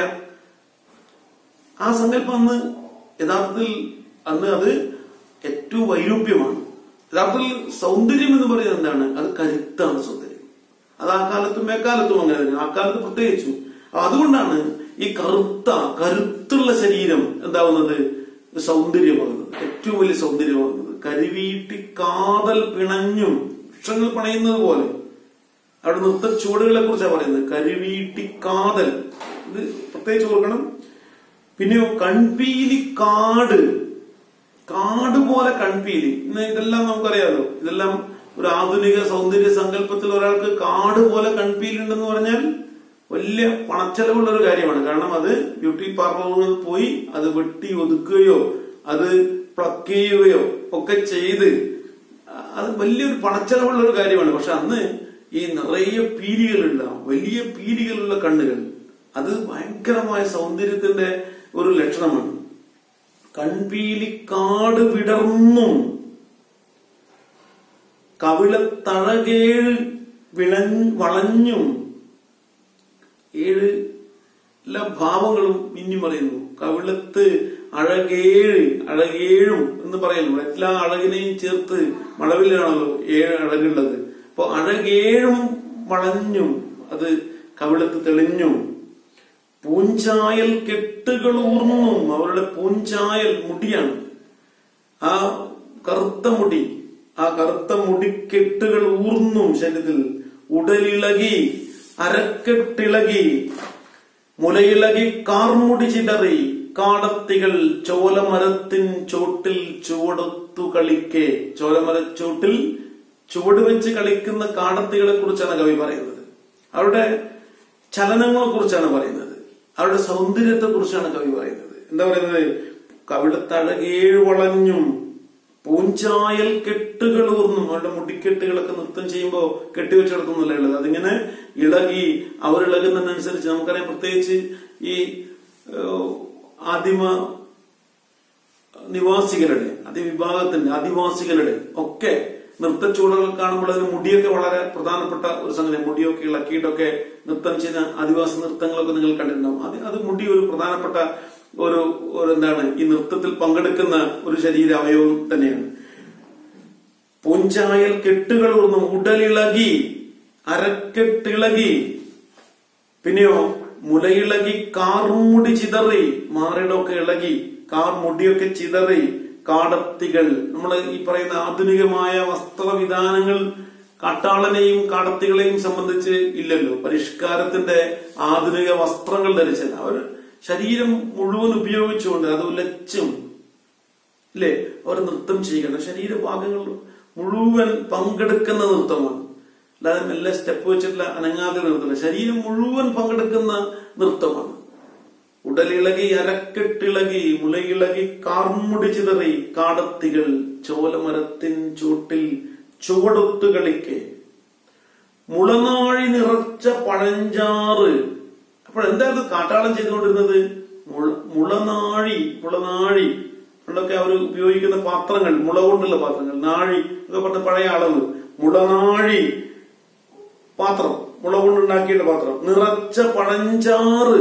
A: ആ സങ്കല്പം അന്ന് യഥാർത്ഥത്തിൽ അന്ന് അത് ഏറ്റവും വൈരൂപ്യമാണ് യഥാർത്ഥത്തിൽ സൗന്ദര്യം എന്ന് പറയുന്നത് എന്താണ് അത് കരുത്താണ് സൗന്ദര്യം അത് ആ കാലത്തും എക്കാലത്തും അങ്ങനെ തന്നെ ആ കാലത്ത് പ്രത്യേകിച്ചും അതുകൊണ്ടാണ് ഈ കറുത്ത കരുത്തുള്ള ശരീരം എന്താവുന്നത് സൗന്ദര്യമാകുന്നത് ഏറ്റവും വലിയ സൗന്ദര്യമാകുന്നത് കരുവീട്ടി കാതൽ പിണഞ്ഞും വൃക്ഷങ്ങൾ പണയുന്നത് പോലെ അവിടെ നൃത്ത ചുവടുകളെ കുറിച്ചാണ് പറയുന്നത് കരുവീട്ടി കാതൽ ഇത് പ്രത്യേകിച്ച് ഓർക്കണം പിന്നെയോ കൺപീലി കാട് കാട് പോലെ കൺപീലി ഇന്ന് ഇതെല്ലാം നമുക്കറിയാമല്ലോ ഇതെല്ലാം ഒരു ആധുനിക സൗന്ദര്യ സങ്കല്പത്തിൽ ഒരാൾക്ക് കാട് പോലെ കൺപീലി ഉണ്ടെന്ന് പറഞ്ഞാൽ വലിയ പണച്ചെലവുള്ള ഒരു കാര്യമാണ് കാരണം അത് ബ്യൂട്ടി പാർലറുകളിൽ പോയി അത് വെട്ടി ഒതുക്കുകയോ അത് പ്ലക്ക് ചെയ്യുകയോ ഒക്കെ ചെയ്ത് അത് വലിയൊരു പണച്ചെലവുള്ള ഒരു കാര്യമാണ് പക്ഷെ അന്ന് ഈ നിറയെ പീലികളുള്ള വലിയ പീലികളുള്ള കണ്ണുകൾ അത് ഭയങ്കരമായ സൗന്ദര്യത്തിന്റെ ഒരു ലക്ഷണമാണ് കൺപീലി കാട് വിടർന്നും കവിളത്തഴകേഴ് വിള വളഞ്ഞും ഏഴ് എല്ലാ ഭാവങ്ങളും മിന്നിമറിയുന്നു കവിളത്ത് അഴകേഴ് അഴകേഴും എന്ന് പറയുന്നു എല്ലാ അഴകിനെയും ചേർത്ത് മഴവിലാണല്ലോ ഏഴ് അഴകുള്ളത് അപ്പൊ അഴകേഴും വളഞ്ഞും അത് കവിളത്ത് തെളിഞ്ഞും പൂഞ്ചായൽ കെട്ടുകൾ ഊർന്നും അവരുടെ പൂഞ്ചായൽ മുടിയാണ് ആ കറുത്ത മുടി ആ കറുത്ത മുടിക്കെട്ടുകൾ ഊർന്നും ശരീരത്തിൽ ഉടലിളകി അരക്കെട്ടിളകി മുലയിളകി കാർമുടി ചിതറി കാടത്തികൾ ചോലമരത്തിൻ ചോട്ടിൽ ചുവടൊത്തു കളിക്കെ ചോലമരച്ചോട്ടിൽ ചുവട് വെച്ച് കളിക്കുന്ന കാടത്തികളെ കുറിച്ചാണ് കവി പറയുന്നത് അവരുടെ ചലനങ്ങളെ കുറിച്ചാണ് പറയുന്നത് അവരുടെ സൗന്ദര്യത്തെ കുറിച്ചാണ് കവി പറയുന്നത് എന്താ പറയുന്നത് കവിളത്തഴകേഴ് വളഞ്ഞും പൂഞ്ചായൽ കെട്ടുകൾ ഊർന്നും അവരുടെ മുടിക്കെട്ടുകളൊക്കെ നൃത്തം ചെയ്യുമ്പോൾ കെട്ടിവെച്ച് കിടക്കുന്നില്ല ഉള്ളത് അതിങ്ങനെ ഇളകി അവരിളകുന്നതിനനുസരിച്ച് നമുക്കറിയാം പ്രത്യേകിച്ച് ഈ ഏഹ്, ആദിമ നിവാസികളുടെ അതിവിഭാഗത്തിന്റെ ആദിവാസികളുടെ ഒക്കെ നൃത്തച്ചുവടുകൾ കാണുമ്പോൾ അതിന് മുടിയൊക്കെ വളരെ പ്രധാനപ്പെട്ട ഒരു സംഗതി മുടിയൊക്കെ ഇളക്കിയിട്ടൊക്കെ നൃത്തം ചെയ്യുന്ന ആദിവാസി നൃത്തങ്ങളൊക്കെ നിങ്ങൾ കണ്ടിട്ടുണ്ടാവും അത് അത് മുടി ഒരു പ്രധാനപ്പെട്ട ഒരു ഒരു എന്താണ് ഈ നൃത്തത്തിൽ പങ്കെടുക്കുന്ന ഒരു ശരീര അവയവം തന്നെയാണ് പൂഞ്ചായൽ കെട്ടുകൾ ഊർന്നു ഉടലിളകി അരക്കെട്ടിളകി പിന്നെയോ മുലയിളകി കാർമുടി ചിതറി മാറിടമൊക്കെ ഇളകി കാർമുടിയൊക്കെ ചിതറി കാടത്തികൾ നമ്മൾ ഈ പറയുന്ന ആധുനികമായ വസ്ത്രവിധാനങ്ങൾ കാട്ടാളനെയും കാടത്തികളെയും സംബന്ധിച്ച് ഇല്ലല്ലോ പരിഷ്കാരത്തിന്റെ ആധുനിക വസ്ത്രങ്ങൾ ധരിച്ചത് അവർ ശരീരം മുഴുവൻ ഉപയോഗിച്ചുകൊണ്ട് അത് ഉലച്ചും ഇല്ലേ അവർ നൃത്തം ചെയ്യണം ശരീരഭാഗങ്ങൾ മുഴുവൻ പങ്കെടുക്കുന്ന നൃത്തമാണ് അല്ലാതെ മെല്ലെ സ്റ്റെപ്പ് വെച്ചിട്ടുള്ള അനങ്ങാതെ നൃത്തമല്ല ശരീരം മുഴുവൻ പങ്കെടുക്കുന്ന നൃത്തമാണ് ഉടലിളകി അരക്കെട്ടിളകി മുലയിളകി കാർമുടി ചിതറി കാടത്തികൾ ചോലമരത്തിൻ ചൂട്ടിൽ ചുവടൊത്തു കളിക്കെ മുളനാഴി നിറച്ച പഴഞ്ചാറ് അപ്പോൾ എന്തായിരുന്നു കാട്ടാളം ചെയ്തുകൊണ്ടിരുന്നത് മുള- മുളനാഴി മുളനാഴി പണ്ടൊക്കെ അവർ ഉപയോഗിക്കുന്ന പാത്രങ്ങൾ മുള കൊണ്ടുള്ള പാത്രങ്ങൾ നാഴി ഒക്കെ പറഞ്ഞ പഴയ അളവ് മുളനാഴി പാത്രം മുള കൊണ്ടുണ്ടാക്കിയ പാത്രം നിറച്ച പഴഞ്ചാറ്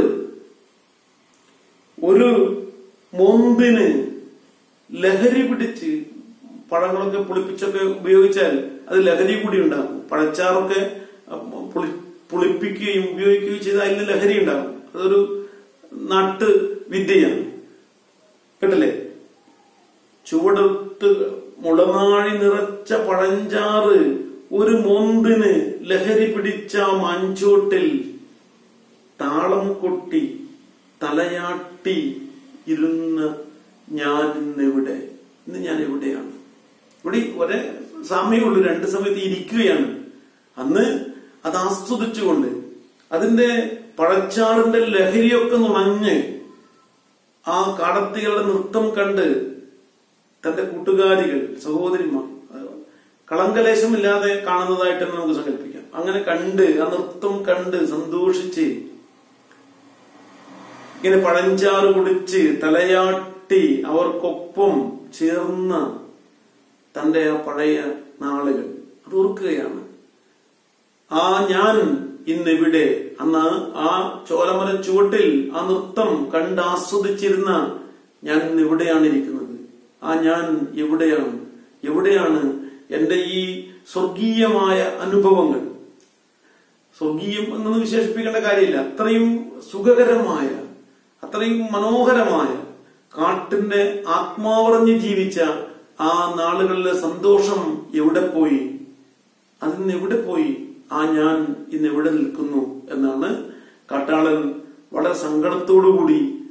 A: ഒരു മൊന്തിന് ലഹരി പിടിച്ച് പഴങ്ങളൊക്കെ പുളിപ്പിച്ചൊക്കെ ഉപയോഗിച്ചാൽ അത് ലഹരി കൂടി ഉണ്ടാകും പഴച്ചാറൊക്കെ അഹ് പുളി പുളിപ്പിക്കുകയും ഉപയോഗിക്കുകയും ചെയ്താൽ അതിന് ലഹരി ഉണ്ടാകും അതൊരു നാട്ട് വിദ്യയാണ് കേട്ടില്ലേ ചുവടെടുത്ത് മുളനാഴി നിറച്ച പഴഞ്ചാറ് ഒരു മൊന്തിന് ലഹരി പിടിച്ച മഞ്ചോട്ടിൽ താളം കൊട്ടി തലയാട്ടി ഇരുന്ന ഞാൻ ഇന്ന് എവിടെ ഇന്ന് ഞാൻ എവിടെയാണ് ഇവിടെ ഒരേ സമയമുള്ളൂ രണ്ട് സമയത്ത് ഇരിക്കുകയാണ് അന്ന് അത് ആസ്വദിച്ചുകൊണ്ട് അതിന്റെ പഴച്ചാറിന്റെ ലഹരിയൊക്കെ നുണഞ്ഞ് ആ കാടത്തികളുടെ നൃത്തം കണ്ട് തന്റെ കൂട്ടുകാരികൾ സഹോദരിമാർ അത് കളങ്കലേശമില്ലാതെ കാണുന്നതായിട്ട് തന്നെ നമുക്ക് സങ്കല്പിക്കാം അങ്ങനെ കണ്ട് ആ നൃത്തം കണ്ട് സന്തോഷിച്ച് ഇങ്ങനെ പഴഞ്ചാറ് കുടിച്ച് തലയാട്ടി അവർക്കൊപ്പം ചേർന്ന തന്റെ ആ പഴയ നാളുകൾ അത് ഓർക്കുകയാണ് ആ ഞാൻ ഇന്നിവിടെ അന്ന് ആ ചോലമര ചുവട്ടിൽ ആ നൃത്തം കണ്ട് ആസ്വദിച്ചിരുന്ന ഞാൻ ഇന്ന് ഇവിടെയാണ് ഇരിക്കുന്നത് ആ ഞാൻ എവിടെയാണ് എവിടെയാണ് എന്റെ ഈ സ്വർഗീയമായ അനുഭവങ്ങൾ സ്വർഗീയം എന്നൊന്നും വിശേഷിപ്പിക്കേണ്ട കാര്യമില്ല അത്രയും സുഖകരമായ അത്രയും മനോഹരമായ കാട്ടിന്റെ ആത്മാവറിഞ്ഞ് ജീവിച്ച ആ നാളുകളിലെ സന്തോഷം എവിടെ പോയി അതിന്ന് എവിടെ പോയി ആ ഞാൻ ഇന്ന് എവിടെ നിൽക്കുന്നു എന്നാണ് കാട്ടാളൻ വളരെ സങ്കടത്തോടുകൂടി